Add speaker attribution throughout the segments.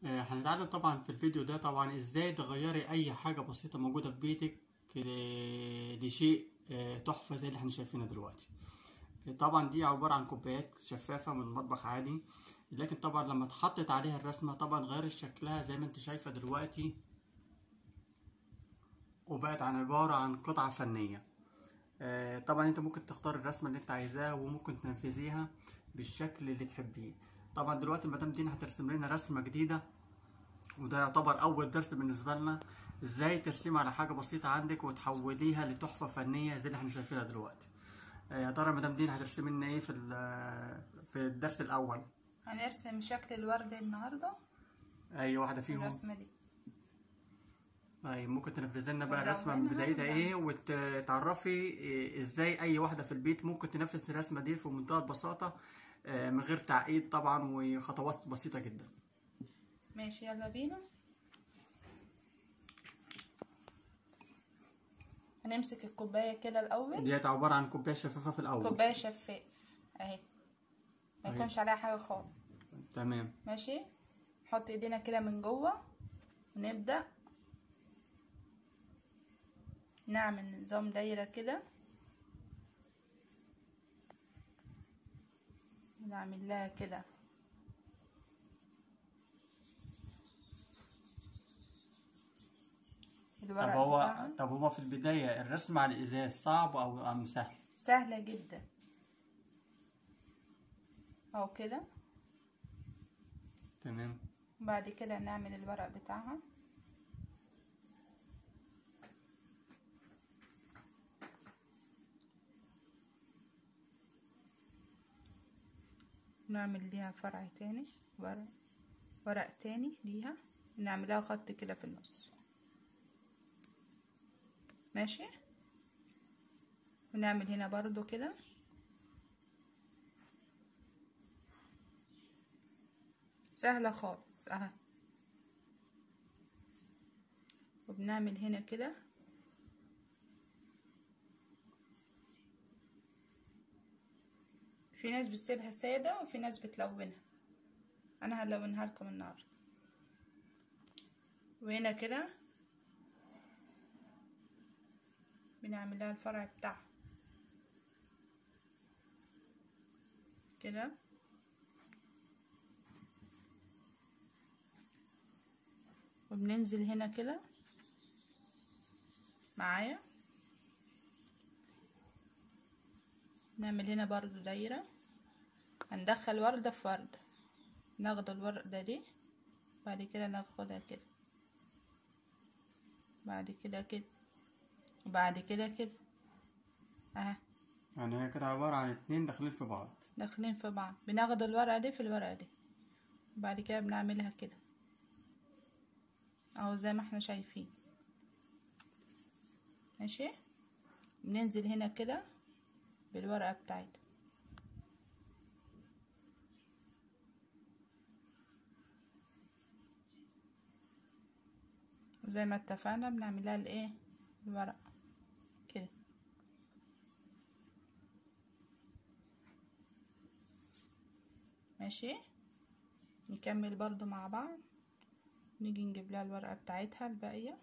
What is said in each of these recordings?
Speaker 1: آه، هنتعلم طبعا في الفيديو ده طبعا ازاي تغيري اي حاجة بسيطة موجودة في بيتك ل- لشيء آه، تحفة زي اللي احنا شايفينها دلوقتي طبعا دي عبارة عن كوبايات شفافة من المطبخ عادي لكن طبعا لما اتحطت عليها الرسمة طبعا غيرت شكلها زي ما انت شايفة دلوقتي وبقت عن عبارة عن قطعة فنية آه، طبعا انت ممكن تختار الرسمة اللي انت عايزاها وممكن تنفذيها بالشكل اللي تحبيه طبعا دلوقتي مدام دينا هترسم لنا رسمة جديدة وده يعتبر اول درس بالنسبة لنا ازاي ترسمي على حاجة بسيطة عندك وتحوليها لتحفة فنية زي اللي احنا شايفينها دلوقتي آه، يا ترى مدام دينا هترسمي لنا ايه في ال- في الدرس الاول
Speaker 2: هنرسم شكل الورد النهارده
Speaker 1: اي واحدة فيهم
Speaker 2: الرسمة دي
Speaker 1: طيب ممكن تنفذي لنا بقى
Speaker 2: ولو
Speaker 1: الرسمة من
Speaker 2: منها
Speaker 1: بدايتها
Speaker 2: لا.
Speaker 1: ايه وتعرفي إيه ازاي اي واحدة في البيت ممكن تنفذ الرسمة دي في منتهى البساطة آه، من غير تعقيد طبعا وخطوات بسيطة جدا
Speaker 2: ماشي يلا بينا هنمسك الكوباية كده الأول
Speaker 1: ديت عبارة عن كوباية شفافة في الأول
Speaker 2: كوباية شفاف اهي ما
Speaker 1: أهي.
Speaker 2: يكونش عليها حاجة خالص
Speaker 1: تمام
Speaker 2: ماشي نحط ايدينا كده من جوه ونبدأ نعمل نظام دايرة كده نعمل لها كده
Speaker 1: طب
Speaker 2: الورق
Speaker 1: هو
Speaker 2: بتاعها
Speaker 1: طب هو في البداية الرسم على الإزاز صعب أو أم سهل
Speaker 2: سهلة جدا اهو كده
Speaker 1: تمام
Speaker 2: بعد كده نعمل الورق بتاعها نعمل ليها فرع تاني ورق ورق تاني ليها نعملها خط كده في النص ماشي ونعمل هنا برضو كده سهلة خالص اهي وبنعمل هنا كده في ناس بتسيبها سادة وفي ناس بتلونها انا هلونها لكم النهاردة وهنا كده بنعمل لها الفرع بتاعها كده وبننزل هنا كده معايا نعمل هنا برضو دايرة هندخل وردة في وردة ناخد الوردة دي بعد كده ناخدها كده بعد كده كده وبعد كده كده اهي
Speaker 1: يعني هي كده عبارة عن اتنين داخلين في بعض
Speaker 2: داخلين في بعض بناخد الورقة دي في الورقة دي وبعد كده بنعملها كده اهو زي ما احنا شايفين ماشي بننزل هنا كده بالورقة بتاعتها وزي ما اتفقنا بنعملها الايه الورق كده ماشي نكمل برضو مع بعض نيجي نجيب لها الورقة بتاعتها الباقية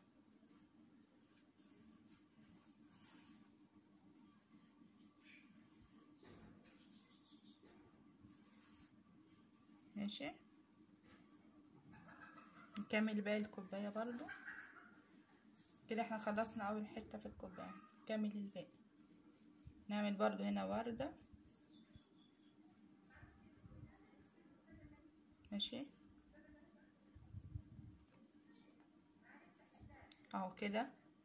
Speaker 2: ماشي نكمل باقي الكوباية برضو كده احنا خلصنا اول حتة في الكوباية نكمل الباقي نعمل برضو هنا وردة ماشي اهو كده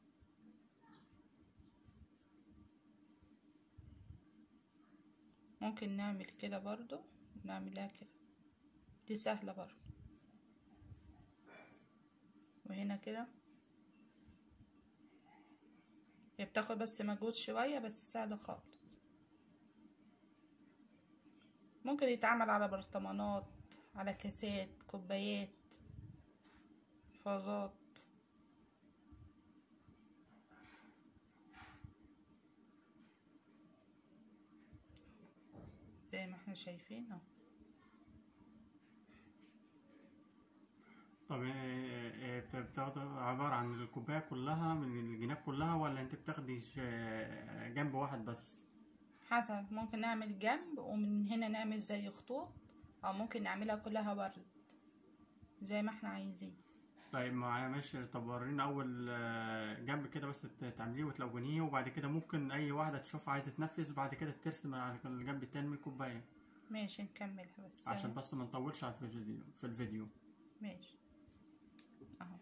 Speaker 2: ممكن نعمل كده برضو نعملها كده دي سهلة برضو وهنا كده هي بتاخد بس مجهود شوية بس سهلة خالص ممكن يتعمل على برطمانات على كاسات كوبايات فازات زي ما احنا شايفين اهو
Speaker 1: طب إيه- إيه بت- بتاخد عبارة عن الكوباية كلها من الجناب كلها ولا انت بتاخدي ش- جنب واحد بس
Speaker 2: حسب ممكن نعمل جنب ومن هنا نعمل زي خطوط او ممكن نعملها كلها برد زي ما احنا عايزين
Speaker 1: طيب معايا ماشي طب ورينا اول آه، جنب كده بس ت- تعمليه وتلونيه وبعد كده ممكن اي واحدة تشوف عايزة تنفذ وبعد كده ترسم على الجنب التاني من الكوباية
Speaker 2: ماشي نكملها بس
Speaker 1: عشان بس ما نطولش على الفيديو في الفيديو
Speaker 2: ماشي اهو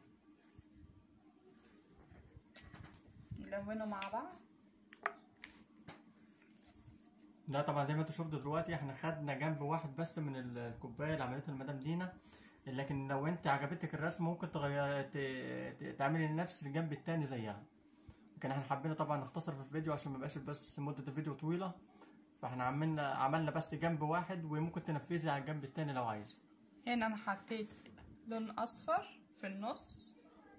Speaker 2: نلونه مع بعض
Speaker 1: لا طبعا زي ما انتوا شفتوا دلوقتي احنا خدنا جنب واحد بس من ال- الكوبايه اللي عملتها المدام دينا لكن لو انت عجبتك الرسمه ممكن تغير ت... ت... تعملي نفس الجنب التاني زيها لكن احنا حبينا طبعا نختصر في الفيديو عشان ما يبقاش بس مده الفيديو طويله فاحنا عملنا عملنا بس جنب واحد وممكن تنفذي على الجنب التاني لو عايز
Speaker 2: هنا انا حطيت لون اصفر في النص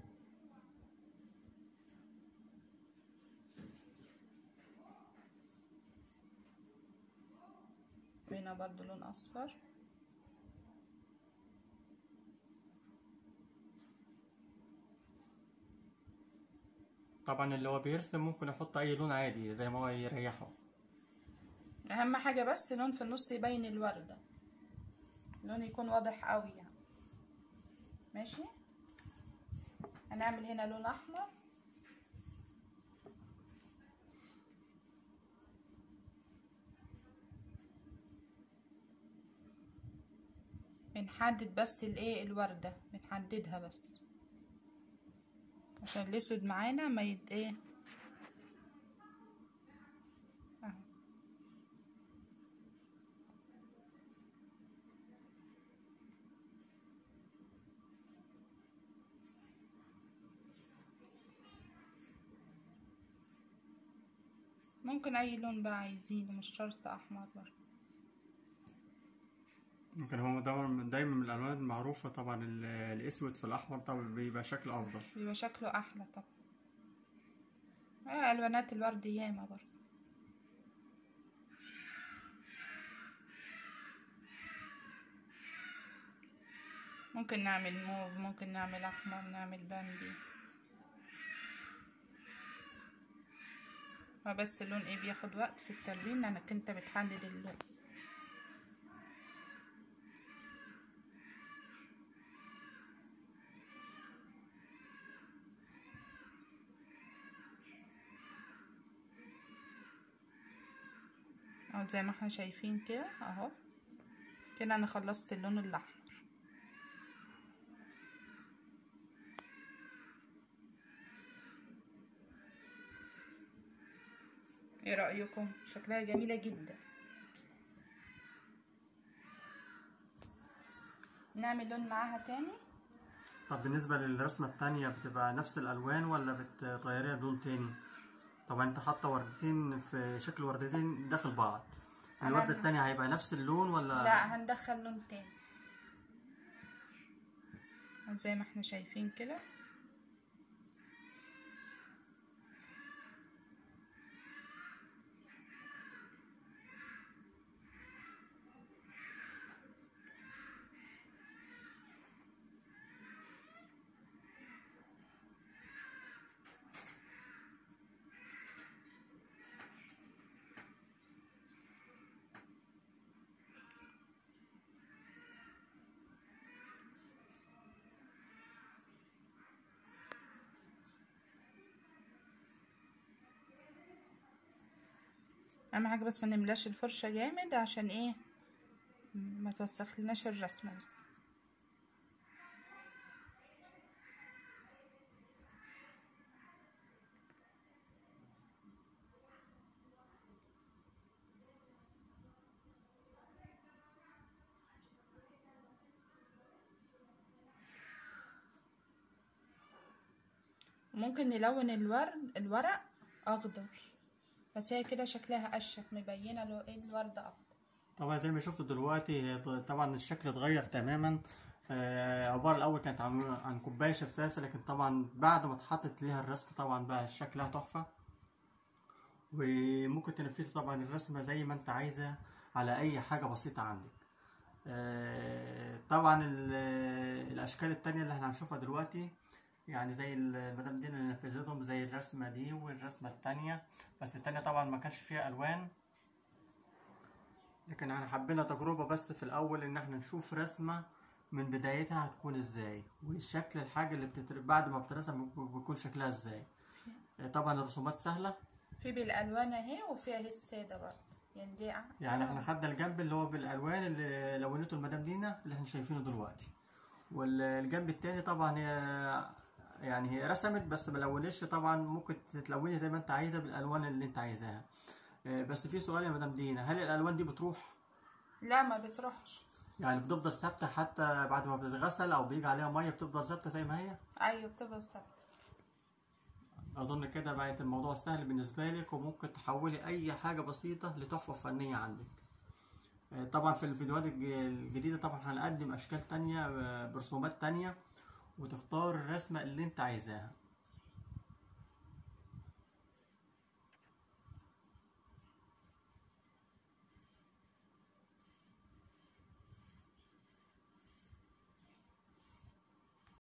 Speaker 2: هنا برضو لون اصفر
Speaker 1: طبعا اللي هو بيرسم ممكن يحط اي لون عادي زي ما هو يريحه
Speaker 2: اهم حاجة بس لون في النص يبين الوردة لون يكون واضح قوي يعني ماشي هنعمل هنا لون احمر بنحدد بس الايه الوردة بنحددها بس عشان الاسود معانا ما يت ايه اهو ممكن اي لون بقى عايزينه مش شرط احمر برضه
Speaker 1: ممكن هو دايما دايما من الالوان المعروفه طبعا ال- الاسود في الاحمر طبعا بيبقى شكله افضل
Speaker 2: بيبقى شكله احلى طبعا آه الوانات الورد ياما برضه ممكن نعمل موف ممكن نعمل احمر نعمل بامبي هو بس اللون ايه بياخد وقت في التلوين لانك انت بتحدد اللون اهو زي ما احنا شايفين كده اهو كده انا خلصت اللون الاحمر ايه رأيكم شكلها جميلة جدا نعمل لون معاها تاني
Speaker 1: طب بالنسبة للرسمة التانية بتبقى نفس الألوان ولا بتغيريها بلون تاني؟ طبعا انت حاطة وردتين في شكل وردتين داخل بعض الوردة
Speaker 2: أنا-
Speaker 1: التانية هيبقى نفس اللون ولا
Speaker 2: لا هندخل لون تاني أهو زي ما احنا شايفين كده اهم حاجه بس ما نملاش الفرشه جامد عشان ايه ما توسخ لناش الرسمه بس ممكن نلون الورد الورق اخضر بس هي كده شكلها اشيك مبينه لو ايه الورد اخضر
Speaker 1: طبعا زي ما شفتوا دلوقتي هي ط- طبعا الشكل اتغير تماما آه، عبارة الأول كانت عن عن كوباية شفافة لكن طبعا بعد ما اتحطت ليها الرسم طبعا بقى شكلها تحفة وممكن تنفذي طبعا الرسمة زي ما انت عايزة على أي حاجة بسيطة عندك آه، طبعا ال- الاشكال التانية اللي احنا هنشوفها دلوقتي يعني زي ال- المدام دينا اللي نفذتهم زي الرسمة دي والرسمة التانية بس التانية طبعا ما كانش فيها الوان لكن احنا حبينا تجربة بس في الاول ان احنا نشوف رسمة من بدايتها هتكون ازاي وشكل الحاجة اللي بتتر... بعد ما بترسم بيكون شكلها ازاي آه، طبعا الرسومات سهلة
Speaker 2: في بالالوان اهي وفيها هي الساده برضه يعني دي ع-
Speaker 1: يعني احنا خدنا الجنب اللي هو بالالوان اللي لونته المدام دينا اللي احنا شايفينه دلوقتي والجنب التاني طبعا هي يعني هي رسمت بس ما لونتش طبعا ممكن تلوني زي ما انت عايزه بالالوان اللي انت عايزاها اه، بس في سؤال يا مدام دينا هل الالوان دي بتروح
Speaker 2: لا ما بتروحش
Speaker 1: يعني بتفضل ثابته حتى بعد ما بتتغسل او بيجي عليها ميه بتفضل ثابته زي ما هي
Speaker 2: ايوه بتبقى ثابته
Speaker 1: اظن كده بقت الموضوع سهل بالنسبه لك وممكن تحولي اي حاجه بسيطه لتحفه فنيه عندك آه، طبعا في الفيديوهات الج- الجديده طبعا هنقدم اشكال تانية آه، برسومات تانية وتختار الرسمه اللي انت عايزاها